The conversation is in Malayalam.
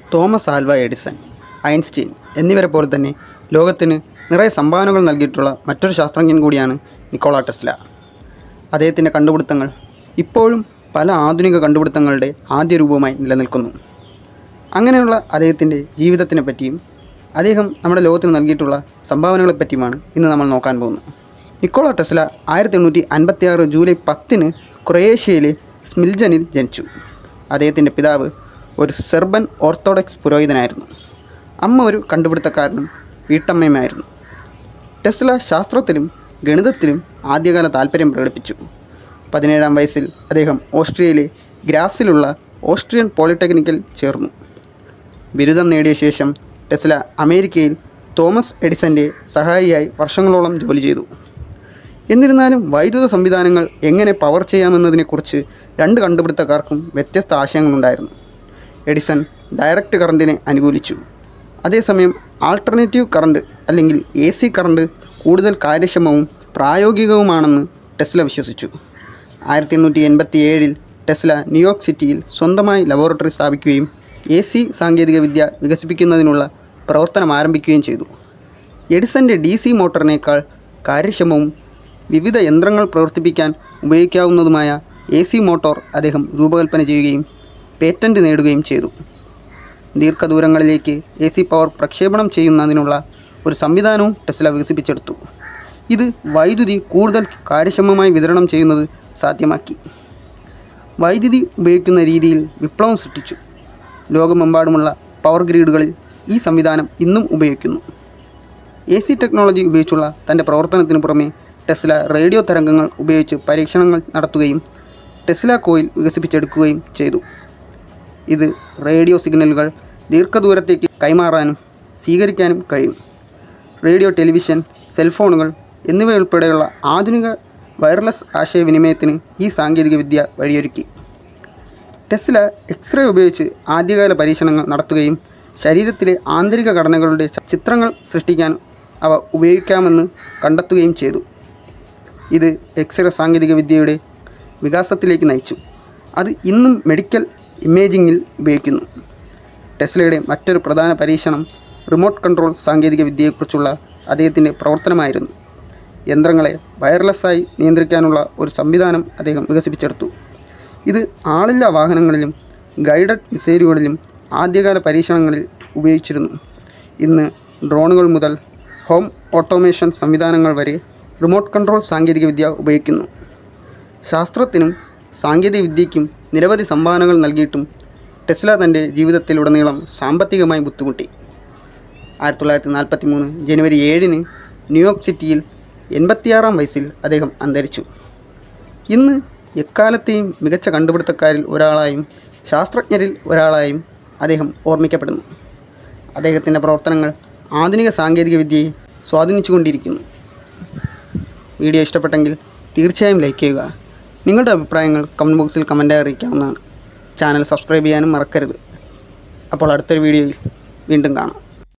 തോമസ് ആൽവ എഡിസൺ ഐൻസ്റ്റീൻ എന്നിവരെ പോലെ തന്നെ ലോകത്തിന് നിറയെ സംഭാവനകൾ നൽകിയിട്ടുള്ള മറ്റൊരു ശാസ്ത്രജ്ഞൻ കൂടിയാണ് നിക്കോള ടെസ്ല അദ്ദേഹത്തിൻ്റെ കണ്ടുപിടുത്തങ്ങൾ ഇപ്പോഴും പല ആധുനിക കണ്ടുപിടുത്തങ്ങളുടെ ആദ്യ രൂപമായി നിലനിൽക്കുന്നു അങ്ങനെയുള്ള അദ്ദേഹത്തിൻ്റെ ജീവിതത്തിനെ പറ്റിയും അദ്ദേഹം നമ്മുടെ ലോകത്തിന് നൽകിയിട്ടുള്ള സംഭാവനകളെ പറ്റിയുമാണ് ഇന്ന് നമ്മൾ നോക്കാൻ പോകുന്നത് നിക്കോള ടെസ്ല ആയിരത്തി എണ്ണൂറ്റി അൻപത്തി ആറ് ജൂലൈ പത്തിന് ക്രൊയേഷ്യയിലെ സ്മിൽജനിൽ ജനിച്ചു അദ്ദേഹത്തിൻ്റെ പിതാവ് ഒരു സെർബൻ ഓർത്തഡോക്സ് പുരോഹിതനായിരുന്നു അമ്മ ഒരു കണ്ടുപിടുത്തക്കാരനും വീട്ടമ്മയുമായിരുന്നു ടെസ്ല ശാസ്ത്രത്തിലും ഗണിതത്തിലും ആദ്യകാല താല്പര്യം പ്രകടിപ്പിച്ചു പതിനേഴാം വയസ്സിൽ അദ്ദേഹം ഓസ്ട്രിയയിലെ ഗ്രാസിലുള്ള ഓസ്ട്രിയൻ പോളിടെക്നിക്കിൽ ചേർന്നു ബിരുദം നേടിയ ശേഷം ടെസ്ല അമേരിക്കയിൽ തോമസ് എഡിസൻ്റെ സഹായിയായി വർഷങ്ങളോളം ജോലി ചെയ്തു എന്നിരുന്നാലും വൈദ്യുത സംവിധാനങ്ങൾ എങ്ങനെ പവർ ചെയ്യാമെന്നതിനെക്കുറിച്ച് രണ്ട് കണ്ടുപിടുത്തക്കാർക്കും വ്യത്യസ്ത ആശയങ്ങളുണ്ടായിരുന്നു എഡിസൺ ഡയറക്റ്റ് കറണ്ടിനെ അനുകൂലിച്ചു അതേസമയം ആൾട്ടർനേറ്റീവ് കറണ്ട് അല്ലെങ്കിൽ എ സി കറണ്ട് കൂടുതൽ കാര്യക്ഷമവും പ്രായോഗികവുമാണെന്ന് ടെസ്ല വിശ്വസിച്ചു ആയിരത്തി എണ്ണൂറ്റി എൺപത്തി ഏഴിൽ ടെസ്ല ന്യൂയോർക്ക് സിറ്റിയിൽ സ്വന്തമായി ലബോറട്ടറി സ്ഥാപിക്കുകയും എ സി സാങ്കേതികവിദ്യ വികസിപ്പിക്കുന്നതിനുള്ള പ്രവർത്തനം ആരംഭിക്കുകയും ചെയ്തു എഡിസൻ്റെ ഡി സി മോട്ടറിനേക്കാൾ കാര്യക്ഷമവും വിവിധ യന്ത്രങ്ങൾ പ്രവർത്തിപ്പിക്കാൻ ഉപയോഗിക്കാവുന്നതുമായ എ സി മോട്ടോർ അദ്ദേഹം രൂപകൽപ്പന ചെയ്യുകയും പേറ്റന്റ് നേടുകയും ചെയ്തു ദീർഘദൂരങ്ങളിലേക്ക് എ സി പവർ പ്രക്ഷേപണം ചെയ്യുന്നതിനുള്ള ഒരു സംവിധാനവും ടെസ്ല വികസിപ്പിച്ചെടുത്തു ഇത് വൈദ്യുതി കൂടുതൽ കാര്യക്ഷമമായി വിതരണം ചെയ്യുന്നത് സാധ്യമാക്കി വൈദ്യുതി ഉപയോഗിക്കുന്ന രീതിയിൽ വിപ്ലവം സൃഷ്ടിച്ചു ലോകമെമ്പാടുമുള്ള പവർ ഗ്രിഡുകളിൽ ഈ സംവിധാനം ഇന്നും ഉപയോഗിക്കുന്നു എ സി ടെക്നോളജി ഉപയോഗിച്ചുള്ള തൻ്റെ പ്രവർത്തനത്തിന് പുറമെ ടെസ്ല റേഡിയോ തരംഗങ്ങൾ ഉപയോഗിച്ച് പരീക്ഷണങ്ങൾ നടത്തുകയും ടെസ്ല കോയിൽ വികസിപ്പിച്ചെടുക്കുകയും ചെയ്തു ഇത് റേഡിയോ സിഗ്നലുകൾ ദീർഘദൂരത്തേക്ക് കൈമാറാനും സ്വീകരിക്കാനും കഴിയും റേഡിയോ ടെലിവിഷൻ സെൽഫോണുകൾ എന്നിവയുൾപ്പെടെയുള്ള ആധുനിക വയർലെസ് ആശയവിനിമയത്തിന് ഈ സാങ്കേതികവിദ്യ വഴിയൊരുക്കി ടെസ്ല എക്സ്റേ ഉപയോഗിച്ച് ആദ്യകാല പരീക്ഷണങ്ങൾ നടത്തുകയും ശരീരത്തിലെ ആന്തരിക ഘടനകളുടെ ച- ചിത്രങ്ങൾ സൃഷ്ടിക്കാൻ അവ ഉപയോഗിക്കാമെന്ന് കണ്ടെത്തുകയും ചെയ്തു ഇത് എക്സ്റേ സാങ്കേതികവിദ്യയുടെ വികാസത്തിലേക്ക് നയിച്ചു അത് ഇന്നും മെഡിക്കൽ ഇമേജിങ്ങിൽ ഉപയോഗിക്കുന്നു ടെസ്ലയുടെ മറ്റൊരു പ്രധാന പരീക്ഷണം റിമോട്ട് കൺട്രോൾ സാങ്കേതികവിദ്യയെക്കുറിച്ചുള്ള അദ്ദേഹത്തിൻ്റെ പ്രവർത്തനമായിരുന്നു യന്ത്രങ്ങളെ വയർലെസ്സായി നിയന്ത്രിക്കാനുള്ള ഒരു സംവിധാനം അദ്ദേഹം വികസിപ്പിച്ചെടുത്തു ഇത് ആളില്ലാ വാഹനങ്ങളിലും ഗൈഡഡ് മിസൈലുകളിലും ആദ്യകാല പരീക്ഷണങ്ങളിൽ ഉപയോഗിച്ചിരുന്നു ഇന്ന് ഡ്രോണുകൾ മുതൽ ഹോം ഓട്ടോമേഷൻ സംവിധാനങ്ങൾ വരെ റിമോട്ട് കൺട്രോൾ സാങ്കേതികവിദ്യ ഉപയോഗിക്കുന്നു ശാസ്ത്രത്തിനും സാങ്കേതികവിദ്യയ്ക്കും നിരവധി സംഭാവനകൾ നൽകിയിട്ടും ടെസ്ല തൻ്റെ ജീവിതത്തിലുടനീളം സാമ്പത്തികമായി ബുദ്ധിമുട്ടി ആയിരത്തി തൊള്ളായിരത്തി നാൽപ്പത്തി മൂന്ന് ജനുവരി ഏഴിന് ന്യൂയോർക്ക് സിറ്റിയിൽ എൺപത്തിയാറാം വയസ്സിൽ അദ്ദേഹം അന്തരിച്ചു ഇന്ന് എക്കാലത്തെയും മികച്ച കണ്ടുപിടുത്തക്കാരിൽ ഒരാളായും ശാസ്ത്രജ്ഞരിൽ ഒരാളായും അദ്ദേഹം ഓർമ്മിക്കപ്പെടുന്നു അദ്ദേഹത്തിൻ്റെ പ്രവർത്തനങ്ങൾ ആധുനിക സാങ്കേതികവിദ്യയെ സ്വാധീനിച്ചുകൊണ്ടിരിക്കുന്നു വീഡിയോ ഇഷ്ടപ്പെട്ടെങ്കിൽ തീർച്ചയായും ലൈക്ക് ചെയ്യുക നിങ്ങളുടെ അഭിപ്രായങ്ങൾ കമൻറ്റ് ബോക്സിൽ കമൻറ്റായി അറിയിക്കാവുന്നതാണ് ചാനൽ സബ്സ്ക്രൈബ് ചെയ്യാനും മറക്കരുത് അപ്പോൾ അടുത്തൊരു വീഡിയോയിൽ വീണ്ടും കാണാം